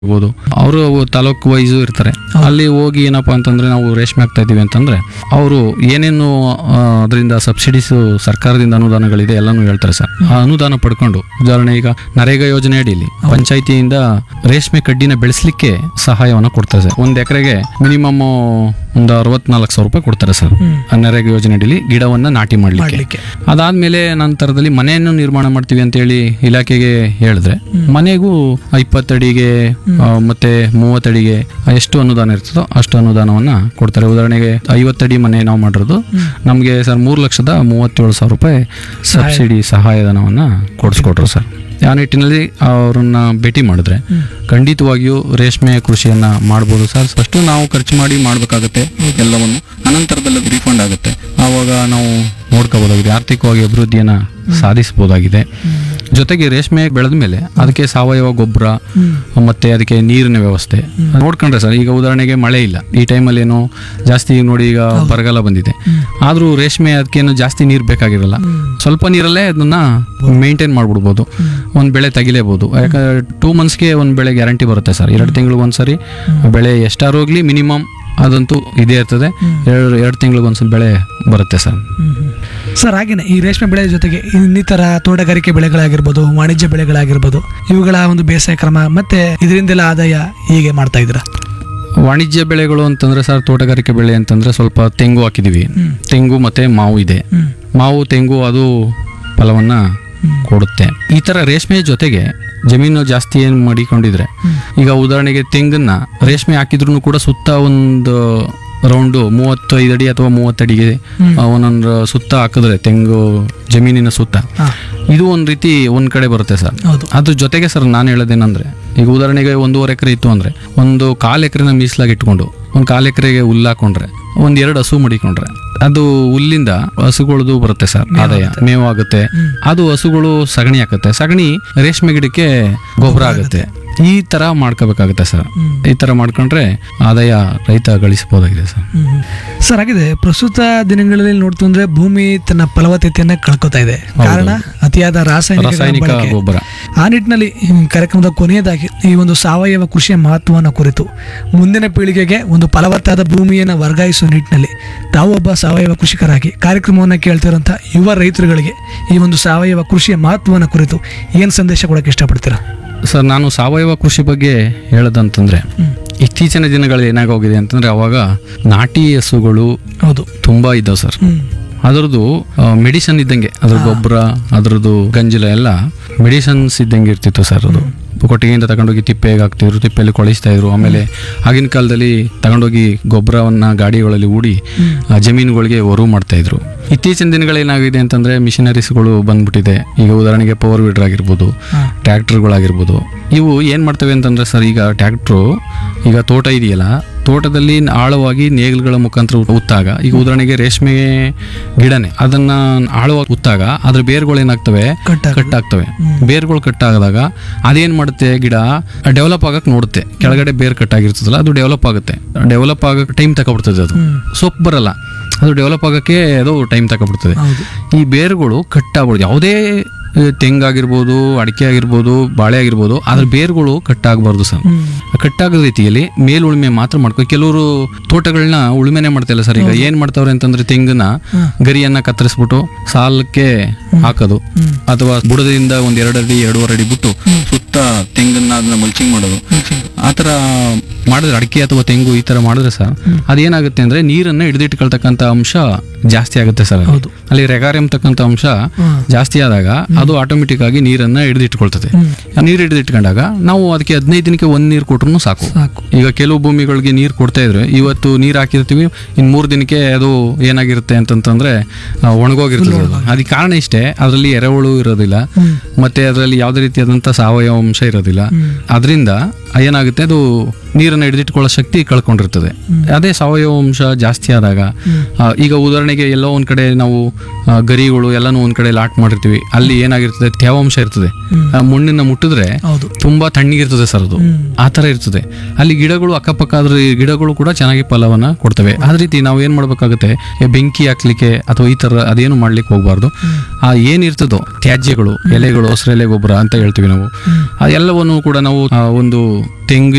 ಇರ್ಬೋದು ಅವರು ತಾಲೂಕು ವೈಸು ಇರ್ತಾರೆ ಅಲ್ಲಿ ಹೋಗಿ ಏನಪ್ಪಾ ಅಂತಂದ್ರೆ ನಾವು ರೇಷ್ಮೆ ಆಗ್ತಾ ಇದೀವಿ ಅಂತಂದ್ರೆ ಅವರು ಏನೇನು ಅದರಿಂದ ಸಬ್ಸಿಡೀಸ್ ಸರ್ಕಾರದಿಂದ ಅನುದಾನಗಳಿದೆ ಎಲ್ಲಾನು ಹೇಳ್ತಾರೆ ಸರ್ ಆ ಅನುದಾನ ಪಡ್ಕೊಂಡು ಉದಾಹರಣೆ ಈಗ ನರೇಗಾ ಯೋಜನೆ ಅಡಿಯಲ್ಲಿ ಪಂಚಾಯಿತಿಯಿಂದ ರೇಷ್ಮೆ ಕಡ್ಡಿನ ಬೆಳೆಸಲಿಕ್ಕೆ ಸಹಾಯವನ್ನು ಕೊಡ್ತಾರೆ ಸರ್ ಒಂದ್ ಎಕರೆಗೆ ಮಿನಿಮಮ್ ಒಂದು ಅರವತ್ನಾಲ್ಕು ಸಾವಿರ ರೂಪಾಯಿ ಕೊಡ್ತಾರೆ ಸರ್ ಆ ನರೇಗಾ ಯೋಜನೆ ಅಡಿಯಲ್ಲಿ ಗಿಡವನ್ನ ನಾಟಿ ಮಾಡ್ಲಿಕ್ಕೆ ಮಾಡ್ಲಿಕ್ಕೆ ಅದಾದ್ಮೇಲೆ ನಂತರದಲ್ಲಿ ಮನೆಯನ್ನು ನಿರ್ಮಾಣ ಮಾಡ್ತೀವಿ ಅಂತ ಹೇಳಿ ಇಲಾಖೆಗೆ ಹೇಳಿದ್ರೆ ಮನೆಗೂ ಇಪ್ಪತ್ತಡಿಗೆ ಆ, ಮತ್ತೆ ಮೂವತ್ತಡಿಗೆ ಎಷ್ಟು ಅನುದಾನ ಇರ್ತದೋ ಅಷ್ಟು ಅನುದಾನವನ್ನ ಕೊಡ್ತಾರೆ ಉದಾಹರಣೆಗೆ ಐವತ್ತಡಿ ಮನೆ ನಾವು ಮಾಡಿರೋದು ನಮಗೆ ಸರ್ ಮೂರು ಲಕ್ಷದ ಮೂವತ್ತೇಳು ಸಾವಿರ ರೂಪಾಯಿ ಸಬ್ಸಿಡಿ ಸಹಾಯಧನವನ್ನ ಕೊಡಿಸ್ಕೊಟ್ರು ಸರ್ ಆ ನಿಟ್ಟಿನಲ್ಲಿ ಅವ್ರನ್ನ ಭೇಟಿ ಮಾಡಿದ್ರೆ ಖಂಡಿತವಾಗಿಯೂ ರೇಷ್ಮೆ ಕೃಷಿಯನ್ನ ಮಾಡ್ಬೋದು ಸರ್ ಫಸ್ಟ್ ನಾವು ಖರ್ಚು ಮಾಡಿ ಮಾಡಬೇಕಾಗುತ್ತೆ ಎಲ್ಲವನ್ನು ಅನಂತರದಲ್ಲಿ ರಿಫಂಡ್ ಆಗುತ್ತೆ ಆವಾಗ ನಾವು ನೋಡ್ಕೋಬಹುದಾಗಿದೆ ಆರ್ಥಿಕವಾಗಿ ಅಭಿವೃದ್ಧಿಯನ್ನ ಸಾಧಿಸಬಹುದಾಗಿದೆ ಜೊತೆಗೆ ರೇಷ್ಮೆ ಬೆಳೆದ ಮೇಲೆ ಅದಕ್ಕೆ ಸಾವಯವ ಗೊಬ್ಬರ ಮತ್ತೆ ಅದಕ್ಕೆ ನೀರಿನ ವ್ಯವಸ್ಥೆ ನೋಡ್ಕೊಂಡ್ರೆ ಸರ್ ಈಗ ಉದಾಹರಣೆಗೆ ಮಳೆ ಇಲ್ಲ ಈ ಟೈಮಲ್ಲಿ ಏನೋ ಜಾಸ್ತಿ ಈಗ ನೋಡಿ ಈಗ ಬರಗಾಲ ಬಂದಿದೆ ಆದ್ರೂ ರೇಷ್ಮೆ ಅದಕ್ಕೇನು ಜಾಸ್ತಿ ನೀರು ಬೇಕಾಗಿರಲ್ಲ ಸ್ವಲ್ಪ ನೀರಲ್ಲೇ ಅದನ್ನ ಮೇಂಟೈನ್ ಮಾಡ್ಬಿಡ್ಬೋದು ಒಂದ್ ಬೆಳೆ ತೆಗಿಲೇಬಹುದು ಯಾಕಂದ್ರೆ ಟೂ ಮಂತ್ಸ್ಗೆ ಒಂದ್ ಬೆಳೆ ಗ್ಯಾರಂಟಿ ಬರುತ್ತೆ ಸರ್ ಎರಡು ತಿಂಗಳಿಗೆ ಒಂದ್ಸರಿ ಬೆಳೆ ಎಷ್ಟಾರು ಹೋಗ್ಲಿ ಮಿನಿಮಮ್ ಅದಂತೂ ಇದೇ ಇರ್ತದೆ ಎರಡು ಎರಡು ತಿಂಗಳಿಗೆ ಒಂದ್ಸಲ ಬೆಳೆ ಬರುತ್ತೆ ಸರ್ ಸರ್ ಹಾಗೇನೆ ಈ ರೇಷ್ಮೆ ಬೆಳೆ ಜೊತೆಗೆ ಇನ್ನಿತರ ತೋಟಗಾರಿಕೆ ಬೆಳೆಗಳಾಗಿರ್ಬೋದು ವಾಣಿಜ್ಯ ಬೆಳೆಗಳಾಗಿರ್ಬೋದು ಇವುಗಳ ಒಂದು ಬೇಸಾಯ ಕ್ರಮ ಮತ್ತೆ ಇದರಿಂದೆಲ್ಲ ಆದಾಯ ಹೀಗೆ ಮಾಡ್ತಾ ಇದ್ದೀರಾ ವಾಣಿಜ್ಯ ಬೆಳೆಗಳು ಅಂತಂದ್ರೆ ಸರ್ ತೋಟಗಾರಿಕೆ ಬೆಳೆ ಅಂತಂದ್ರೆ ಸ್ವಲ್ಪ ತೆಂಗು ಹಾಕಿದೀವಿ ತೆಂಗು ಮತ್ತೆ ಮಾವು ಇದೆ ಹ್ಮ್ ಮಾವು ತೆಂಗು ಅದು ಫಲವನ್ನ ಕೊಡುತ್ತೆ ಈ ತರ ರೇಷ್ಮೆ ಜೊತೆಗೆ ಜಮೀನು ಜಾಸ್ತಿ ಏನ್ ಮಾಡಿಕೊಂಡಿದ್ರೆ ಈಗ ಉದಾಹರಣೆಗೆ ತೆಂಗನ್ನ ರೇಷ್ಮೆ ಹಾಕಿದ್ರು ಕೂಡ ಸುತ್ತ ಒಂದು ರೌಂಡು ಮೂವತ್ತೈದು ಅಡಿ ಅಥವಾ ಮೂವತ್ತಡಿಗೆ ಆ, ಒಂದೊಂದು ಸುತ್ತ ಹಾಕಿದ್ರೆ ತೆಂಗು ಜಮೀನಿನ ಸುತ್ತ ಹಾ ಇದು ಒಂದ್ ರೀತಿ ಒಂದ್ ಕಡೆ ಬರುತ್ತೆ ಸರ್ ಹೌದು ಅದ್ರ ಜೊತೆಗೆ ಸರ್ ನಾನು ಹೇಳೋದೇನಂದ್ರೆ ಈಗ ಉದಾಹರಣೆಗೆ ಒಂದೂವರೆ ಎಕರೆ ಇತ್ತು ಅಂದ್ರೆ ಒಂದು ಕಾಲ್ ಎಕರೆನ ಮೀಸಲಾಗಿ ಇಟ್ಕೊಂಡು ಒಂದು ಕಾಲ್ ಎಕರೆಗೆ ಹುಲ್ಲು ಹಾಕೊಂಡ್ರೆ ಒಂದ್ ಎರಡು ಹಸು ಮಡಿಕೊಂಡ್ರೆ ಅದು ಹುಲ್ಲಿಂದ ಹಸುಗಳದು ಬರುತ್ತೆ ಸರ್ ಆದಾಯ ಮೇವು ಆಗುತ್ತೆ ಅದು ಹಸುಗಳು ಸಗಣಿ ಹಾಕುತ್ತೆ ಸಗಣಿ ರೇಷ್ಮೆ ಗಿಡಕ್ಕೆ ಗೊಬ್ಬರ ಆಗುತ್ತೆ ಈ ತರ ಮಾಡ್ಕೋಬೇಕಾಗುತ್ತೆ ಸರ್ ಈ ತರ ಮಾಡ್ಕೊಂಡ್ರೆ ಆದಾಯ ರೈತ ಗಳಿಸಬಹುದಾಗಿದೆ ಸರ್ ಹ್ಮ್. ಸರ್ ಹಾಗಿದೆ ಪ್ರಸ್ತುತ ದಿನಗಳಲ್ಲಿ ನೋಡ್ತು ಅಂದ್ರೆ ಭೂಮಿ ತನ್ನ ಫಲವತ್ತತೆಯನ್ನ ಕಳ್ಕೊತಾ ಇದೆ ಕಾರಣ ಅತಿಯಾದ ರಾಸಾಯನಿಕ ರಾಸಾಯನಿಕ ಬಳಕೆ. ಗೊಬ್ಬರ ಆ ನಿಟ್ಟಿನಲ್ಲಿ ಹ್ಮ್, ಕಾರ್ಯಕ್ರಮದ ಕೊನೆಯದಾಗಿ ಈ ಒಂದು ಸಾವಯವ ಕೃಷಿಯ ಮಹತ್ವವನ್ನು ಕುರಿತು ಮುಂದಿನ ಪೀಳಿಗೆಗೆ ಒಂದು ಫಲವತ್ತಾದ ಭೂಮಿಯನ್ನು ವರ್ಗಾಯಿಸುವ ನಿಟ್ಟಿನಲ್ಲಿ ತಾವು ಒಬ್ಬ ಸಾವಯವ ಕೃಷಿಕರಾಗಿ ಕಾರ್ಯಕ್ರಮವನ್ನು ಕೇಳ್ತಿರೋಂಥ ಯುವ ರೈತರುಗಳಿಗೆ ಈ ಒಂದು ಸಾವಯವ ಕೃಷಿಯ ಮಹತ್ವವನ್ನು ಕುರಿತು ಏನು ಸಂದೇಶ ಕೊಡಕ್ಕೆ ಇಷ್ಟಪಡ್ತೀರಾ ಸರ್ ನಾನು ಸಾವಯವ ಕೃಷಿ ಬಗ್ಗೆ ಹೇಳೋದಂತಂದ್ರೆ ಇತ್ತೀಚಿನ ದಿನಗಳಲ್ಲಿ ಏನಾಗೋಗಿದೆ ಅಂತಂದ್ರೆ ಅವಾಗ ನಾಟಿ ಹಸುಗಳು ಹೌದು ತುಂಬಾ ಇದ್ದಾವೆ ಸರ್ ಹ್ಮ್ ಅದರದ್ದು ಮೆಡಿಸನ್ ಇದ್ದಂಗೆ ಅದ್ರ ಗೊಬ್ಬರ ಅದ್ರದ್ದು ಗಂಜಲ ಎಲ್ಲ ಮೆಡಿಸನ್ಸ್ ಇದ್ದಂಗೆ ಇರ್ತಿತ್ತು ಸರ್ ಅದು ಕೊಟ್ಟಿಗೆಯಿಂದ ತಗೊಂಡೋಗಿ ತಿಪ್ಪೆಗೆ ಹಾಕ್ತಿದ್ರು ತಿಪ್ಪೆಯಲ್ಲಿ ಕೊಳಿಸ್ತಾ ಇದ್ರು ಆಮೇಲೆ ಆಗಿನ ಕಾಲದಲ್ಲಿ ತಗೊಂಡೋಗಿ ಗೊಬ್ಬರವನ್ನ ಗಾಡಿಗಳಲ್ಲಿ ಹೂಡಿ ಆ ಜಮೀನುಗಳಿಗೆ ಒರು ಮಾಡ್ತಾ ಇದ್ರು ಇತ್ತೀಚಿನ ದಿನಗಳೇನಾಗಿದೆ ಅಂತಂದ್ರೆ ಮಿಷನರೀಸ್ಗಳು ಬಂದ್ಬಿಟ್ಟಿದೆ ಈಗ ಉದಾಹರಣೆಗೆ ಪವರ್ ವೀಡರ್ ಆಗಿರ್ಬೋದು ಹಾ. ಟ್ರ್ಯಾಕ್ಟರ್ಗಳಾಗಿರ್ಬೋದು ಇವು ಏನು ಮಾಡ್ತವೆ ಅಂತಂದ್ರೆ ಸರ್ ಈಗ ಟ್ರ್ಯಾಕ್ಟ್ರು ಈಗ ತೋಟ ಇದೆಯಲ್ಲ ತೋಟದಲ್ಲಿ ಆಳವಾಗಿ ನೇಗಿಲುಗಳ ಮುಖಾಂತರ ಉತ್ತಾಗ ಈಗ ಉದಾಹರಣೆಗೆ ರೇಷ್ಮೆ ಗಿಡನೆ ಅದನ್ನ ಆಳವಾಗಿ ಉತ್ತಾಗ ಅದ್ರ ಬೇರುಗಳು ಏನಾಗ್ತವೆ ಕಟ್ಟಾಗ ಕಟ್ಟಾಗ್ತವೆ ಬೇರ್ಗಳು ಕಟ್ಟಾಗದಾಗ ಅದೇನ್ ಮಾಡುತ್ತೆ ಗಿಡ ಡೆವಲಪ್ ಆಗಕ್ ನೋಡುತ್ತೆ ಕೆಳಗಡೆ ಬೇರ್ ಕಟ್ಟಾಗಿರ್ತದಲ್ಲ ಅದು ಡೆವಲಪ್ ಆಗುತ್ತೆ ಡೆವಲಪ್ ಆಗಕ್ಕೆ ಟೈಮ್ ತಗೊಬಿಡ್ತದೆ ಅದು ಹ್ಮ್. ಸೊಪ್ಪು ಬರಲ್ಲ ಅದು ಡೆವಲಪ್ ಆಗಕ್ಕೆ ಅದು ಟೈಮ್ ತಗೊಬಿಡ್ತದೆ ಹೌದು ಈ ಬೇರುಗಳು ಕಟ್ಟಾಗ್ಬಿಡುದು ಯಾವುದೇ ಆ, ತೆಂಗಾಗಿರ್ಬೋದು ಅಡಿಕೆ ಆಗಿರ್ಬೋದು ಬಾಳೆ ಆಗಿರ್ಬೋದು ಅದ್ರ ಬೇರುಗಳು ಕಟ್ಟಾಗಬಾರ್ದು ಸರ್ ಹ್ಮ್ ಕಟ್ಟಾಗದ ರೀತಿಯಲ್ಲಿ ಮೇಲುಳುಮೆ ಮಾತ್ರ ಮಾಡ್ಕೊ ಕೆಲವರು ತೋಟಗಳನ್ನ ಉಳುಮೆನೆ ಮಾಡ್ತಿಲ್ಲ ಸರ್ ಈಗ ಏನ್ ಮಾಡ್ತಾವ್ರೆ ಅಂತಂದ್ರೆ ತೆಂಗನ್ನ ಗರಿಯನ್ನ ಕತ್ತರಿಸ್ಬಿಟ್ಟು ಸಾಲಕ್ಕೆ ಹಾಕೋದು ಅಥವಾ ಬುಡದಿಂದ ಒಂದ್ ಎರಡು ಅಡಿ ಎರಡೂವರೆ ಅಡಿ ಬಿಟ್ಟು ಸುತ್ತ ತೆಂಗನ್ನ ಅದನ್ನ ಮಲ್ಚಿಂಗ್ ಮಾಡೋದು ಆತರ ಮಾಡಿದ್ರೆ ಅಡಿಕೆ ಅಥವಾ ತೆಂಗು ಈ ತರ ಮಾಡಿದ್ರೆ ಸರ್ ಅದೇನಾಗುತ್ತೆ ಅಂದ್ರೆ ನೀರನ್ನ ಹಿಡಿದಿಟ್ಕೊಳ್ತಕ್ಕಂತ ಅಂಶ ಜಾಸ್ತಿ ಆಗುತ್ತೆ ಸರ್ ಅಲ್ಲಿ. ಹೌದು. ಅಲ್ಲಿ ರೆಗಾರ್ ಎಂಬತಕ್ಕಂಥ ಅಂಶ ಹ್ಮ್. ಜಾಸ್ತಿ ಆದಾಗ ಅದು ಆಟೋಮೆಟಿಕ್ ಆಗಿ ನೀರನ್ನ ಹಿಡಿದಿಟ್ಕೊಳ್ತದೆ ಆ ನೀರು ಹಿಡಿದಿಟ್ಕೊಂಡಾಗ ನಾವು ಅದಕ್ಕೆ ಹದಿನೈದು ದಿನಕ್ಕೆ ಒಂದ್ ನೀರು ಕೊಟ್ರು ಸಾಕು ಸಾಕು ಈಗ ಕೆಲವು ಭೂಮಿಗಳಿಗೆ ನೀರು ಕೊಡ್ತಾ ಇದ್ರೆ ಇವತ್ತು ನೀರು ಹಾಕಿರ್ತೀವಿ ಇನ್ ಮೂರು ದಿನಕ್ಕೆ ಅದು ಏನಾಗಿರುತ್ತೆ ಅಂತಂತಂದ್ರೆ ಆ, ಒಣಗೋಗಿರ್ತದೆ ಅದು. ಅದಕ್ಕೆ ಕಾರಣ ಇಷ್ಟೇ ಅದರಲ್ಲಿ ಎರೆಹುಳು ಇರೋದಿಲ್ಲ ಹ್ಮ್. ಮತ್ತೆ ಅದರಲ್ಲಿ ಯಾವುದೇ ರೀತಿಯಾದಂಥ ಸಾವಯವ ಅಂಶ ಇರೋದಿಲ್ಲ ಅದರಿಂದ ಏನಾಗುತ್ತೆ ಅದು ನೀರನ್ನು ಹಿಡಿದಿಟ್ಕೊಳ್ಳೋ ಶಕ್ತಿ ಕಳ್ಕೊಂಡಿರ್ತದೆ ಅದೇ ಸಾವಯವ ಅಂಶ ಜಾಸ್ತಿ ಆದಾಗ ಆ, ಈಗ ಉದಾಹರಣೆಗೆ ಎಲ್ಲೋ ಒಂದ್ ಕಡೆ ನಾವು ಆ, ಗರಿಗಳು ಎಲ್ಲಾನು ಒಂದ್ ಕಡೆ ಲಾಟ್ ಮಾಡಿರ್ತೀವಿ ಅಲ್ಲಿ ಏನಾಗಿರ್ತದೆ ತೇವಾಂಶ ಇರ್ತದೆ ಆ ಮಣ್ಣಿನ ಮುಟ್ಟಿದ್ರೆ ಹೌದು ತುಂಬಾ ತಣ್ಣಗಿರ್ತದೆ ಸರ್ ಅದು ಆ ತರ ಇರ್ತದೆ ಅಲ್ಲಿ ಗಿಡಗಳು ಅಕ್ಕಪಕ್ಕ ಅದ್ರ ಗಿಡಗಳು ಕೂಡ ಚೆನ್ನಾಗಿ ಫಲವನ್ನ ಕೊಡ್ತವೆ ಅದೇ ರೀತಿ ನಾವು ಏನ್ ಮಾಡ್ಬೇಕಾಗುತ್ತೆ ಈ ಬೆಂಕಿ ಹಾಕ್ಲಿಕ್ಕೆ ಅಥವಾ ಈ ತರ ಅದೇನು ಮಾಡ್ಲಿಕ್ಕೆ ಹೋಗ್ಬಾರ್ದು ಆ ಏನಿರ್ತದೋ ತ್ಯಾಜ್ಯಗಳು ಎಲೆಗಳು ಹಸಿರೆಲೆ ಗೊಬ್ಬರ ಅಂತ ಹೇಳ್ತೀವಿ ನಾವು ಆ ಎಲ್ಲವನ್ನು ಕೂಡ ನಾವು ಆ, ಒಂದು ತೆಂಗು